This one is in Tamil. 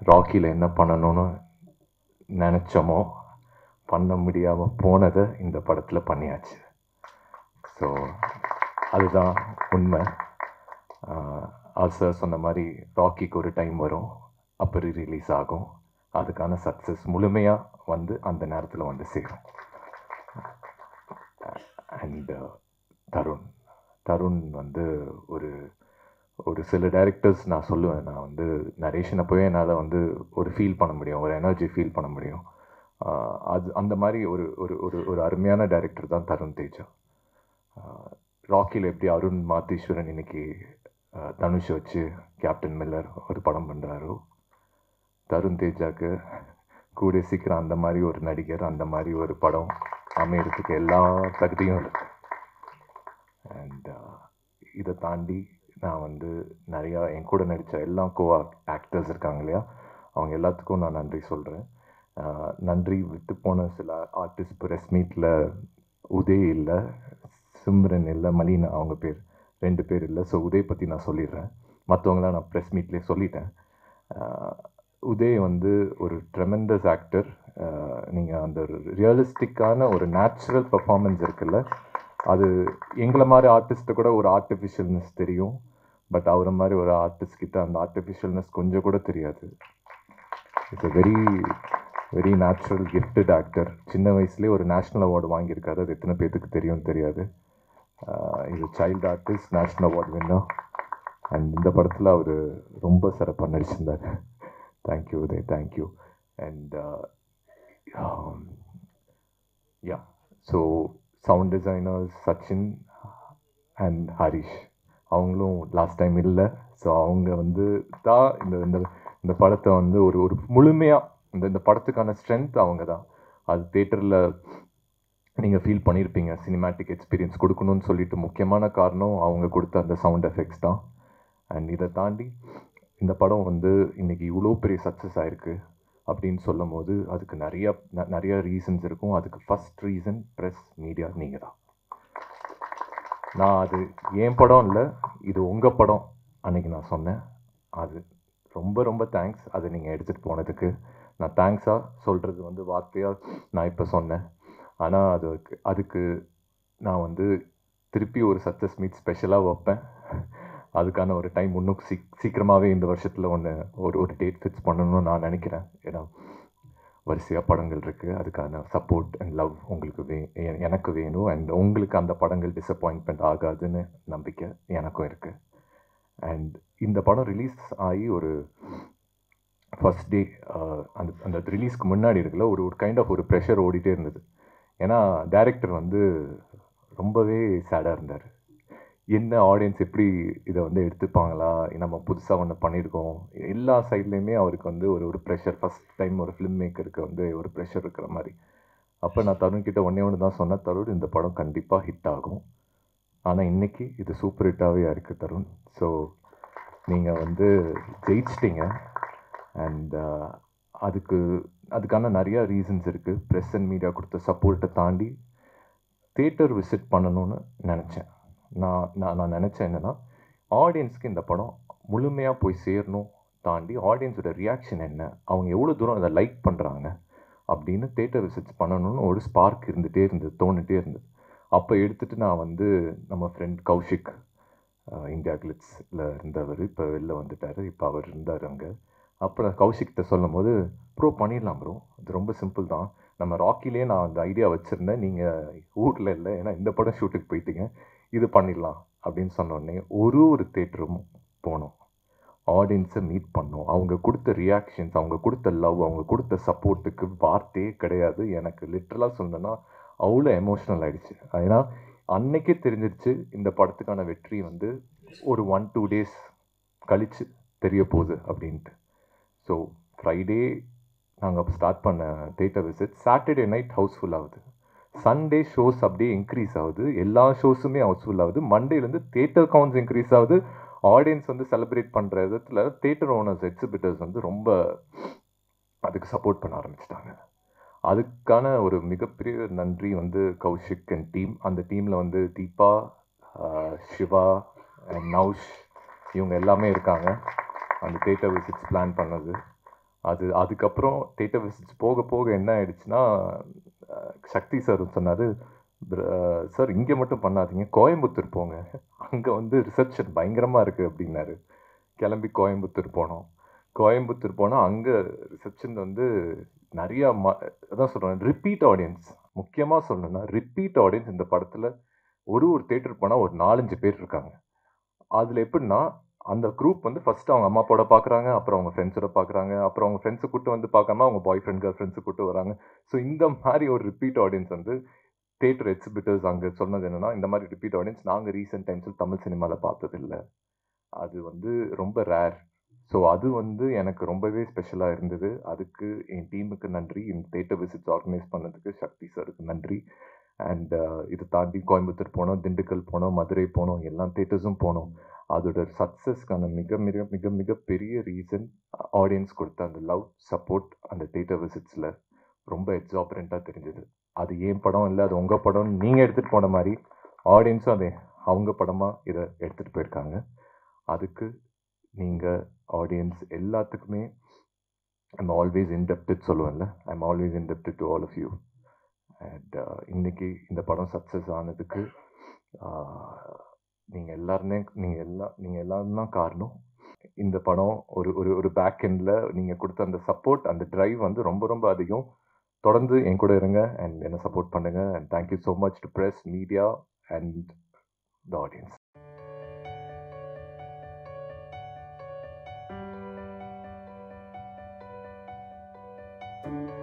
ராக்கியில் என்ன பண்ணணும்னு நினச்சோமோ பண்ண முடியாமல் போனதை இந்த படத்தில் பண்ணியாச்சு ஸோ அதுதான் உண்மை சார் சொன்ன மாதிரி ராக்கிக்கு ஒரு டைம் வரும் அப்போ ரிலீஸ் ஆகும் அதுக்கான சக்ஸஸ் முழுமையாக வந்து அந்த நேரத்தில் வந்து சேரும் அண்ட் தருண் தருண் வந்து ஒரு ஒரு சில டேரக்டர்ஸ் நான் சொல்லுவேன் நான் வந்து நரேஷனை போய் என்னால் வந்து ஒரு ஃபீல் பண்ண முடியும் ஒரு எனர்ஜி ஃபீல் பண்ண முடியும் ஆஹ் அது அந்த மாதிரி ஒரு ஒரு ஒரு ஒரு அருமையான டைரக்டர் தான் தருண் தேஜா ராக்கியில் எப்படி அருண் மாத்தீஸ்வரன் இன்னைக்கு ஆஹ் தனுஷ் வச்சு கேப்டன் மில்லர் ஒரு படம் பண்ணுறாரோ தருண் தேஜாக்கு கூடிய சீக்கிரம் அந்த மாதிரி ஒரு நடிகர் அந்த மாதிரி ஒரு படம் அமையறதுக்கு எல்லா தகுதியும் இருக்கு அண்ட் இதை தாண்டி நான் வந்து நிறையா என் கூட நடித்த எல்லா கோ ஆக்டர்ஸ் இருக்காங்க இல்லையா அவங்க எல்லாத்துக்கும் நான் நன்றி சொல்கிறேன் நன்றி விட்டு போன சில ஆர்டிஸ்ட் ப்ரெஸ் மீட்டில் உதய் இல்லை சிம்ரன் இல்லை மலினா அவங்க பேர் ரெண்டு பேர் இல்லை ஸோ உதய் பற்றி நான் சொல்லிடுறேன் மற்றவங்களாம் நான் ப்ரெஸ் மீட்லேயே சொல்லிட்டேன் ஆஹ் உதய் வந்து ஒரு ட்ரெமெண்டஸ் ஆக்டர் நீங்கள் அந்த ரியலிஸ்டிக்கான ஒரு நேச்சுரல் பர்ஃபார்மன்ஸ் இருக்குல்ல அது எங்களை மாதிரி ஆர்டிஸ்ட்டை கூட ஒரு ஆர்டிஃபிஷியல்னஸ் தெரியும் பட் அவரை மாதிரி ஒரு ஆர்டிஸ்ட் கிட்ட அந்த ஆர்டிஃபிஷியல்னஸ் கொஞ்சம் கூட தெரியாது it's very very natural gifted actor சின்ன வயசுலேயே ஒரு நேஷ்னல் அவார்டு வாங்கியிருக்காரு அது எத்தனை பேத்துக்கு தெரியும்னு தெரியாது ஆஹ் இது child artist national award winner and இந்த படத்தில் அவர் ரொம்ப சிறப்பாக நடிச்சிருந்தார் thank you Uday thank you and yeah so sound designers Sachin and Harish அவங்களும் லாஸ்ட் டைம் இல்லை ஸோ அவங்க வந்து தான் இந்த இந்த இந்த படத்தை வந்து ஒரு ஒரு முழுமையாக இந்த இந்த படத்துக்கான ஸ்ட்ரென்த் அவங்க தான் அது தேட்டரில் நீங்கள் ஃபீல் பண்ணியிருப்பீங்க சினிமேட்டிக் எக்ஸ்பீரியன்ஸ் கொடுக்கணும்னு சொல்லிட்டு முக்கியமான காரணம் அவங்க கொடுத்த அந்த சவுண்ட் எஃபெக்ட்ஸ் தான் அண்ட் இதை தாண்டி இந்த படம் வந்து இன்னைக்கு இவ்வளோ பெரிய சக்ஸஸ் ஆயிருக்கு அப்படின்னு சொல்லும் போது அதுக்கு நிறைய ந- நிறைய ரீசன்ஸ் இருக்கும் அதுக்கு ஃபர்ஸ்ட் ரீசன் ப்ரெஸ் மீடியா நீங்கள் தான் நான் அது என் படம் இல்லை இது உங்கள் படம் அன்னைக்கு நான் சொன்னேன் அது ரொம்ப ரொம்ப தேங்க்ஸ் அதை நீங்கள் எடுத்துகிட்டு போனதுக்கு நான் தேங்க்ஸாக சொல்கிறது வந்து வார்த்தையாக நான் இப்போ சொன்னேன் ஆனால் அதுக்கு அதுக்கு நான் வந்து திருப்பி ஒரு சக்ஸஸ் மீட் ஸ்பெஷலாக வைப்பேன் அதுக்கான ஒரு டைம் இன்னும் சீக் சீக்கிரமாகவே இந்த வருஷத்தில் ஒன்று ஒரு ஒரு டேட் ஃபிக்ஸ் பண்ணணும்னு நான் நினைக்கிறேன் ஏன்னா வரிசையாக படங்கள் இருக்குது அதுக்கான சப்போர்ட் அண்ட் லவ் உங்களுக்கு வே எ- எனக்கு வேணும் அண்ட் உங்களுக்கு அந்த படங்கள் டிசப்பாயின்மெண்ட் ஆகாதுன்னு நம்பிக்கை எனக்கும் இருக்குது அண்ட் இந்த படம் ரிலீஸ் ஆகி ஒரு ஃபர்ஸ்ட் டே அந்த அந்த ரிலீஸ்க்கு முன்னாடி இருக்குல்ல ஒரு ஒரு கைண்ட் ஆஃப் ஒரு ப்ரெஷர் ஓடிட்டே இருந்தது ஏன்னா டைரக்டர் வந்து ரொம்பவே சேடாக இருந்தார் என்ன ஆடியன்ஸ் எப்படி இதை வந்து எடுத்துப்பாங்களா நம்ம புதுசாக ஒன்று பண்ணியிருக்கோம் எல்லா சைட்லேயுமே அவருக்கு வந்து ஒரு ஒரு ப்ரெஷர் ஃபஸ்ட் டைம் ஒரு ஃபிலிம் மேக்கருக்கு வந்து ஒரு ப்ரெஷர் இருக்கிற மாதிரி அப்போ நான் தருண் கிட்ட ஒன்றே ஒன்று தான் சொன்னேன் தருண் இந்த படம் கண்டிப்பாக ஹிட் ஆகும் ஆனால் இன்னைக்கு இது சூப்பர் ஹிட்டாகவே இருக்குது தருண் ஸோ நீங்கள் வந்து ஜெயிச்சிட்டீங்க அண்ட் அதுக்கு அதுக்கான நிறையா ரீசன்ஸ் இருக்குது ப்ரெஸ் அண்ட் மீடியா கொடுத்த சப்போர்ட்டை தாண்டி தேட்டர் விசிட் பண்ணணும்னு நினச்சேன் நான் நான் நான் நினச்சேன் என்னென்னா ஆடியன்ஸ்க்கு இந்த படம் முழுமையாக போய் சேரணும் தாண்டி ஆடியன்ஸோட ரியாக்ஷன் என்ன அவங்க எவ்வளோ தூரம் அதை லைக் பண்ணுறாங்க அப்படின்னு தேட்டர் விசிட்ஸ் பண்ணணும்னு ஒரு ஸ்பார்க் இருந்துகிட்டே இருந்தது தோணிட்டே இருந்தது அப்போ எடுத்துட்டு நான் வந்து நம்ம ஃப்ரெண்ட் கௌஷிக் அஹ், இந்தியா கிளிட்ஸில் இருந்தவர் இப்போ வெளில வந்துட்டார் இப்போ அவர் இருந்தார் அங்கே அப்புறம் கௌஷிக்கிட்ட சொல்லும் போது ப்ரோ பண்ணிடலாம் ப்ரோ இது ரொம்ப சிம்பிள் தான் நம்ம ராக்கிலே நான் அந்த ஐடியா வச்சுருந்தேன் நீங்கள் ஊரில் இல்லை ஏன்னா இந்த படம் ஷூட்டுக்கு போயிட்டீங்க இது பண்ணிடலாம் அப்படின்னு சொன்ன உடனே ஒரு ஒரு தேட்டரும் போனோம் ஆடியன்ஸை மீட் பண்ணோம் அவங்க கொடுத்த ரியாக்ஷன்ஸ் அவங்க கொடுத்த லவ் அவங்க கொடுத்த சப்போர்ட்டுக்கு வார்த்தையே கிடையாது எனக்கு லிட்ரலாக சொல்லணும்னா அவ்வளோ எமோஷ்னல் ஆயிடுச்சு ஏன்னா அன்னைக்கே தெரிஞ்சிருச்சு இந்த படத்துக்கான வெற்றி வந்து ஒரு ஒன் டூ டேஸ் கழிச்சு தெரிய போகுது அப்படின்ட்டு ஸோ ஃப்ரைடே நாங்கள் ஸ்டார்ட் பண்ண theatre visit Saturday night housefull ஆகுது சண்டே ஷோஸ் அப்படியே இன்க்ரீஸ் ஆகுது எல்லா ஷோஸுமே ஹவுஸ்ஃபுல் ஆகுது மண்டேலேருந்து தேட்டர் கவுண்ட்ஸ் இன்க்ரீஸ் ஆகுது ஆடியன்ஸ் வந்து செலிப்ரேட் பண்ணுற விதத்தில் தேட்டர் ஓனர்ஸ் எக்ஸிபிட்டர்ஸ் வந்து ரொம்ப அதுக்கு சப்போர்ட் பண்ண ஆரம்பிச்சிட்டாங்க அதுக்கான ஒரு மிகப்பெரிய நன்றி வந்து கௌஷிக் அண்ட் டீம் அந்த டீமில் வந்து தீபா ஆஹ், சிவா அண்ட் நௌஷ் இவங்க எல்லாமே இருக்காங்க அந்த தேட்டர் விசிட்ஸ் பிளான் பண்ணது அது அதுக்கப்புறம் தேட்டர் விசிட்ஸ் போக போக என்ன ஆயிடுச்சுன்னா அஹ், சக்தி சார் சொன்னார் சார் இங்கே மட்டும் பண்ணாதீங்க கோயம்புத்தூர் போங்க அங்கே வந்து ரிசப்ஷன் பயங்கரமாக இருக்குது அப்படின்னாரு கிளம்பி கோயம்புத்தூர் போனோம் கோயம்புத்தூர் போனால் அங்கே ரிசப்ஷன் வந்து நிறையா ம அதான் சொல்கிறேன் ரிப்பீட் ஆடியன்ஸ் முக்கியமாக சொல்லணும்னா ரிப்பீட் ஆடியன்ஸ் இந்த படத்தில் ஒரு ஒரு தேட்டர் போனால் ஒரு நாலஞ்சு பேர் இருக்காங்க அதில் எப்படின்னா அந்த குரூப் வந்து ஃபர்ஸ்ட் அவங்க அம்மா அப்பாவோட பார்க்குறாங்க அப்புறம் அவங்க ஃப்ரெண்ட்ஸோட பார்க்குறாங்க அப்புறம் அவங்க ஃப்ரெண்ட்ஸை கூட்டு வந்து பார்க்காம அவங்க பாய் ஃப்ரெண்ட் கேர்ள் ஃப்ரெண்ட்ஸை கூட்டு வராங்க ஸோ இந்த மாதிரி ஒரு ரிப்பீட் ஆடியன்ஸ் வந்து தேட்டர் எக்ஸிபிட்டர்ஸ் அங்கே சொன்னது என்னன்னா இந்த மாதிரி ரிப்பீட் ஆடியன்ஸ் நாங்கள் ரீசெண்ட் டைம்ஸில் தமிழ் சினிமாவில் பார்த்ததில்ல அது வந்து ரொம்ப ரேர் ஸோ அது வந்து எனக்கு ரொம்பவே ஸ்பெஷலாக இருந்தது அதுக்கு என் டீமுக்கு நன்றி இந்த தேட்டர் விசிட்ஸ் ஆர்கனைஸ் பண்ணதுக்கு சக்தி சாருக்கு நன்றி அண்ட் இதை தாண்டி கோயம்புத்தூர் போனோம் திண்டுக்கல் போனோம் மதுரை போனோம் எல்லா தேட்டர்ஸும் போனோம் அதோட சக்ஸஸ்க்கான மிக மிக மிக மிக பெரிய ரீசன் ஆடியன்ஸ் கொடுத்த அந்த லவ் சப்போர்ட் அந்த தேட்டர் விசிட்ஸில் ரொம்ப எக்ஸாபரண்ட்டாக தெரிஞ்சது அது ஏன் படம் இல்லை அது உங்கள் படம் நீங்கள் எடுத்துகிட்டு போன மாதிரி ஆடியன்ஸும் அதை அவங்க படமாக இதை எடுத்துகிட்டு போயிருக்காங்க அதுக்கு நீங்கள் ஆடியன்ஸ் எல்லாத்துக்குமே ஐம் ஆல்வேஸ் இன்டெப்டட் சொல்லுவேன்ல I'm always indebted to all of you and இன்னைக்கு இந்த படம் சக்ஸஸ் ஆனதுக்கு நீங்கள் எல்லாருமே நீங்கள் எல்லா நீங்கள் எல்லாரும் தான் காரணம் இந்த படம் ஒரு ஒரு ஒரு பேக் எண்டில் நீங்கள் கொடுத்த அந்த சப்போர்ட் அந்த டிரைவ் வந்து ரொம்ப ரொம்ப அதிகம் தொடர்ந்து என் கூட இருங்க அண்ட் என்னை சப்போர்ட் பண்ணுங்கள் and thank you so much to press media and the audience thank you